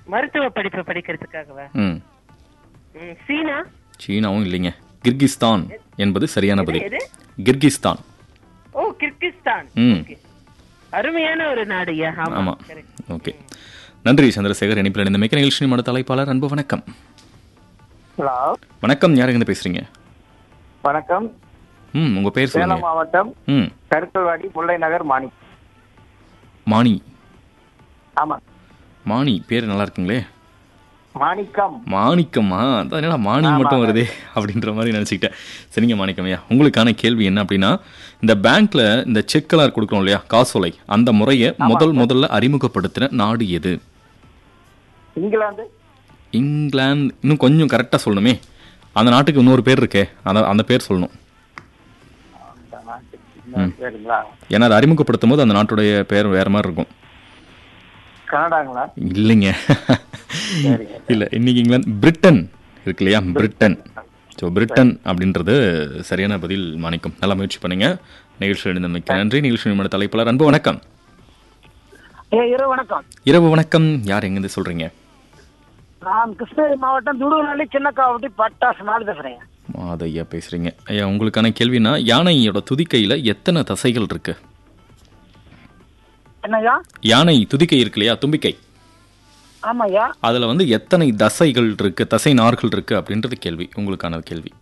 மருத்துவ படிப்பு படிக்கிறதுக்காகவா ம் ம், சீனா சீனாவும் இல்லைங்க கிர்கிஸ்தான் என்பது சரியான பதில் எது? கிர்கிஸ்தான் ஓ கிர்கிஸ்தான் ம் Okay. அருமையான ஒரு நாடு ஐயா ஆமா ஆமா correct. ஓகே நன்றி சந்திரசேகர் இணைப்பில் இந்த மிக்க நிகழ்ச்சி மட தலைப்பாளர் அன்பு வணக்கம் ஹலோ வணக்கம் யாருங்க பேசுறீங்க வணக்கம் ம் உங்க பேர் சேலம் சொல்லுங்க மாவட்டம் ம் கருக்கல்வாடி முல்லை நகர் மாணி மாணி ஆமா மாணி பேர் நல்லா இருக்குங்களே மாணிக்கம் மாணிக்கம்மா அதான் என்னடா மாணி மட்டும் வருதே அப்படின்ற மாதிரி நினச்சிக்கிட்டேன் சரிங்க மாணிக்கம்யா உங்களுக்கான கேள்வி என்ன அப்படின்னா இந்த பேங்க்ல இந்த செக்கெல்லாம் கொடுக்குறோம் இல்லையா காசோலை அந்த முறையை முதல் முதல்ல அறிமுகப்படுத்தின நாடு எது இங்கிலாந்து இங்கிலாந்து இன்னும் கொஞ்சம் கரெக்டாக சொல்லணுமே அந்த நாட்டுக்கு இன்னொரு பேர் இருக்கே அந்த அந்த பேர் சொல்லணும் அந்த நாட்டுக்கு இன்னொரு பேருங்களா ஏன்னா அதை அறிமுகப்படுத்தும் போது அந்த நாட்டுடைய பேர் வேற மாதிரி இருக்கும் கனடாங்களா இல்லைங்க சரிங்க இல்லை இன்னைக்கு இங்கிலாந்து பிரிட்டன் இருக்கு இல்லையா பிரிட்டன் ஸோ பிரிட்டன் அப்படின்றது சரியான பதில் மாணிக்கம் நல்லா முயற்சி பண்ணுங்க நிகழ்ச்சி எழுந்தமைக்கு நன்றி நிகழ்ச்சி நிமிட தலைப்பாளர் அன்பு வணக்கம் ஏ இரவு வணக்கம் இரவு வணக்கம் யார் எங்கேருந்து சொல்றீங்க நான் கிருஷ்ணகிரி மாவட்டம் துடுகுநல்லி சின்னக்காவட்டி பட்டாசு நாள் பேசுறேன் மாதையா பேசுறீங்க ஐயா உங்களுக்கான கேள்வினா யானையோட துதிக்கையில எத்தனை தசைகள் இருக்கு என்னய்யா யானை துதிக்கை இருக்கு இல்லையா தும்பிக்கை ஆமாய்யா அதுல வந்து எத்தனை தசைகள் இருக்கு தசை நார்கள் இருக்கு அப்படின்றது கேள்வி உங்களுக்கான கேள்வி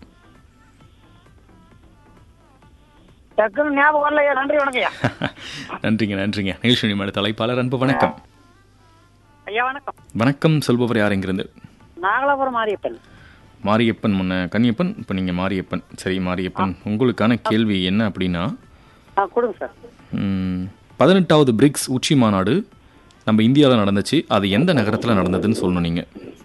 டக்குன்னு ஞாபகம் வரலையா நன்றி வணக்கம்யா நன்றிங்க நன்றிங்க நிகழ்ச்சி நிமிட தலைப்பாளர் அன்பு வணக்கம் ஐயா வணக்கம் வணக்கம் சொல்பவர் யார் எங்கிருந்து நாகலாபுரம் மாரியப்பன் மாரியப்பன் முன்ன கன்னியப்பன் இப்போ நீங்கள் மாரியப்பன் சரி மாரியப்பன் உங்களுக்கான கேள்வி என்ன அப்படின்னா ஆ கொடுங்க சார் ம், பதினெட்டாவது பிரிக்ஸ் உச்சி மாநாடு நம்ம இந்தியாவில் நடந்துச்சு அது எந்த நகரத்தில் நடந்ததுன்னு சொல்லணும் நீங்கள்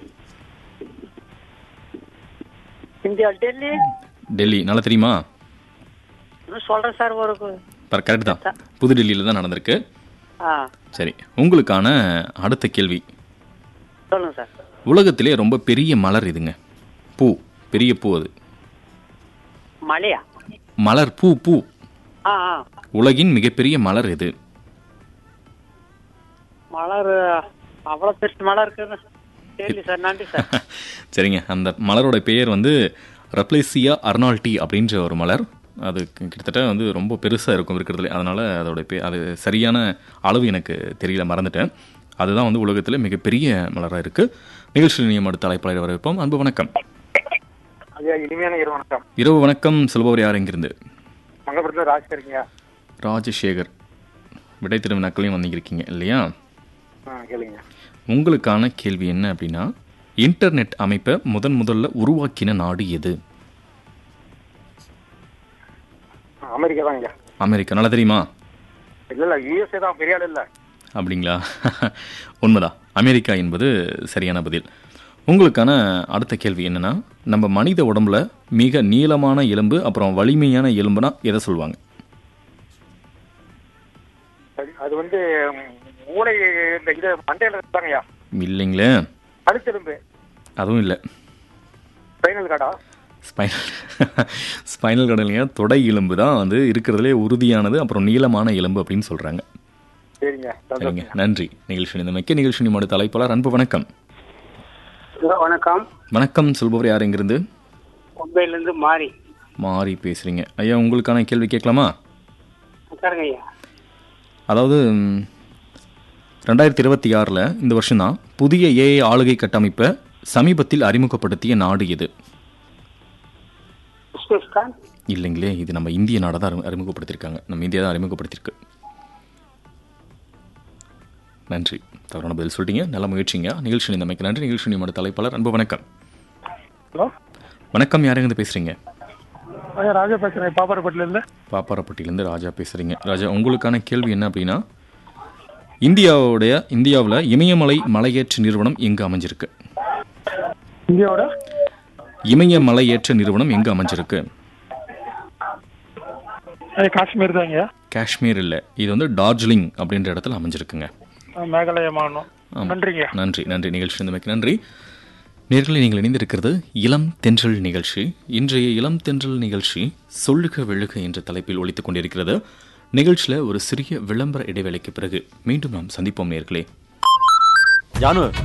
இந்தியா டெல்லி டெல்லி நல்லா தெரியுமா இன்னும் சொல்றேன் சார் ஒரு கரெக்ட் தான் புதுடெல்லியில் தான் நடந்திருக்கு ஆ சரி உங்களுக்கான அடுத்த கேள்வி சொல்லுங்க சார் உலகத்திலே ரொம்ப பெரிய மலர் இதுங்க பூ பெரிய பூ அது மலையா மலர் பூ பூ ஆ ஆ உலகின் மிகப்பெரிய மலர் இது மலர் அவ்வளோ பெருசு மலர் இருக்குன்னு தெரியல சார் நன்றி சார் சரிங்க அந்த மலரோட பெயர் வந்து ரப்ளேசியா அர்னால்டி அப்படின்ற ஒரு மலர் அது கிட்டத்தட்ட வந்து ரொம்ப பெருசாக இருக்கும் இருக்கிறதுல அதனால் அதோட பே அது சரியான அளவு எனக்கு தெரியல மறந்துட்டேன் அதுதான் வந்து உலகத்தில் மிகப்பெரிய மலராக இருக்குது நிகழ்ச்சி நியமன அடுத்த அழைப்பாளர் வரவேற்போம் அன்பு வணக்கம் ஐயா இனிமையான இரவு வணக்கம் இரவு வணக்கம் சொல்பவர் யார் எங்கிருந்து மங்கபுரத்தில் ராஜ் இருக்கீங்க ராஜசேகர் விடை திரும்ப நக்கலையும் வந்திருக்கீங்க இல்லையா ஆ கேளுங்க உங்களுக்கான கேள்வி என்ன அப்படின்னா இன்டர்நெட் அமைப்பை முதன் முதல்ல உருவாக்கின நாடு எது அமெரிக்கா தான் ஐயா அமெரிக்கா நல்லா தெரியுமா இல்ல இல்ல யூஎஸ்ஏ தான் பெரிய ஆள் இல்ல அப்படிங்களா உண்மைதான் அமெரிக்கா என்பது சரியான பதில் உங்களுக்கான அடுத்த கேள்வி என்னன்னா நம்ம மனித உடம்புல மிக நீளமான எலும்பு அப்புறம் வலிமையான எலும்புனா எதை சொல்லுவாங்க அது- அது வந்து மூளை இந்த இது மண்டையில இருப்பாங்க ஐயா இல்லைங்களே கழுத்தெலும்பு அதுவும் இல்லை ஸ்பைனல் கார்டா ஸ்பைனல் ஸ்பைனல் கடலையா தொடை எலும்பு தான் வந்து இருக்கிறதுலே உறுதியானது அப்புறம் நீளமான எலும்பு அப்படின்னு சொல்கிறாங்க சரிங்க சரிங்க நன்றி நிகழ்ச்சி இந்த மிக்க நிகழ்ச்சி மடு தலைப்பாளர் அன்பு வணக்கம் வணக்கம் வணக்கம் சொல்பவர் யார் எங்கிருந்து மும்பையிலேருந்து மாறி மாறி பேசுகிறீங்க ஐயா உங்களுக்கான கேள்வி கேட்கலாமா உட்காருங்க ஐயா அதாவது ம், ரெண்டாயிரத்தி இருபத்தி ஆறில் இந்த வருஷம்தான் புதிய ஏஐ ஆளுகை கட்டமைப்பை சமீபத்தில் அறிமுகப்படுத்திய நாடு எது உஸ்பெஸ்கான் இல்லைங்களே இது நம்ம இந்திய நாடை தான் அறிமு- அறிமுகப்படுத்தியிருக்காங்க நம்ம இந்தியா தான் அறிமுகப்படுத்தியிருக்கு நன்றி தவறான பதில் சொல்லிட்டீங்க நல்ல முயற்சிங்க நிகழ்ச்சி நிந்தமைக்கு நன்றி நிகழ்ச்சி நியமன தலைப்பாளர் அன்பு வணக்கம் ஹலோ வணக்கம் யாருங்க பேசுகிறீங்க ஐயா ராஜா பேசுறேன் பாப்பாரப்பட்டில இருந்து பாப்பாரப்பட்டியிலேருந்து ராஜா பேசுகிறீங்க ராஜா உங்களுக்கான கேள்வி என்ன அப்படின்னா இந்தியாவுடைய இந்தியாவில் இமயமலை மலையேற்ற நிறுவனம் எங்கே அமைஞ்சிருக்கு இந்தியாவோட இமயமலையேற்ற நிறுவனம் எங்கே அமைஞ்சிருக்கு காஷ்மீர் தான் ஐயா காஷ்மீர் இல்லை இது வந்து டார்ஜிலிங் அப்படின்ற இடத்துல அமைஞ்சிருக்குங்க மேகாலயா மாநிலம் ஆமா. நன்றிங்க நன்றி நன்றி நிகழ்ச்சி இருந்தமைக்கு நன்றி நேர்களை நீங்கள் இணைந்திருக்கிறது இளம் தென்றல் நிகழ்ச்சி இன்றைய இளம் தென்றல் நிகழ்ச்சி சொல்லுக வெள்ளுக என்ற தலைப்பில் ஒலித்துக் கொண்டிருக்கிறது நிகழ்ச்சியில் ஒரு சிறிய விளம்பர இடைவேளைக்கு பிறகு மீண்டும் நாம் சந்திப்போம் நேர்களே ஜானு